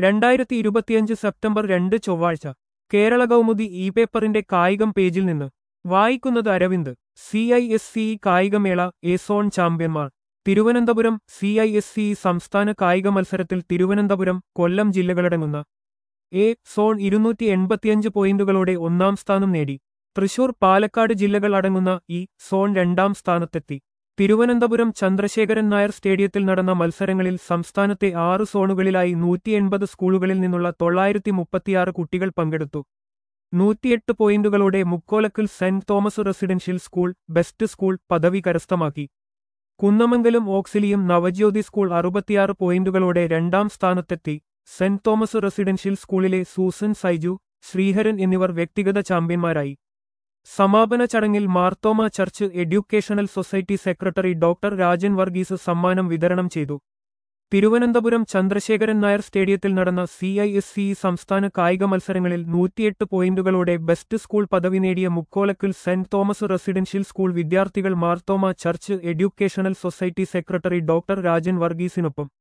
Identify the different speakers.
Speaker 1: രണ്ടായിരത്തി ഇരുപത്തിയഞ്ച് സെപ്റ്റംബർ രണ്ട് ചൊവ്വാഴ്ച കേരള കൗമുദി ഇ പേപ്പറിന്റെ കായികം പേജിൽ നിന്ന് വായിക്കുന്നത് Aravind C I S C കായികമേള എ സോൺ ചാമ്പ്യന്മാർ Thiruvananthapuram C I S C സംസ്ഥാന കായിക മത്സരത്തിൽ തിരുവനന്തപുരം കൊല്ലം ജില്ലകളടങ്ങുന്ന എ സോൺ ഇരുന്നൂറ്റി എൺപത്തിയഞ്ച് പോയിന്റുകളോടെ ഒന്നാം സ്ഥാനം നേടി തൃശൂർ പാലക്കാട് ജില്ലകൾ അടങ്ങുന്ന ഈ സോൺ രണ്ടാം സ്ഥാനത്തെത്തി തിരുവനന്തപുരം ചന്ദ്രശേഖരൻ നായർ സ്റ്റേഡിയത്തിൽ നടന്ന മത്സരങ്ങളിൽ സംസ്ഥാനത്തെ ആറ് സോണുകളിലായി നൂറ്റി എൺപത് സ്കൂളുകളിൽ നിന്നുള്ള തൊള്ളായിരത്തി മുപ്പത്തിയാറ് കുട്ടികൾ പങ്കെടുത്തു നൂറ്റിയെട്ട് പോയിന്റുകളോടെ Mukkolakkal saint Thomas residential school best school പദവി കരസ്ഥമാക്കി കുന്നമംഗലം ഓക്സിലിയും നവജ്യോതി സ്കൂൾ അറുപത്തിയാറ് പോയിന്റുകളോടെ രണ്ടാം സ്ഥാനത്തെത്തി സെന്റ് തോമസ് റെസിഡൻഷ്യൽ സ്കൂളിലെ സൂസൻ സൈജു ശ്രീഹരൻ എന്നിവർ വ്യക്തിഗത ചാമ്പ്യന്മാരായി സമാപന ചടങ്ങിൽ Marthoma church educational society secretary doctor Rajan Varghese സമ്മാനം വിതരണം ചെയ്തു തിരുവനന്തപുരം ചന്ദ്രശേഖരൻ നായർ സ്റ്റേഡിയത്തിൽ നടന്ന സി ഐ എസ് സി സംസ്ഥാന കായിക മത്സരങ്ങളിൽ നൂറ്റിയെട്ട് പോയിന്റുകളോടെ ബെസ്റ്റ് സ്കൂൾ പദവി നേടിയ Mukkolakkal saint Thomas residential school വിദ്യാർത്ഥികൾ Marthoma church educational society secretary doctor Rajan വർഗീസിനൊപ്പം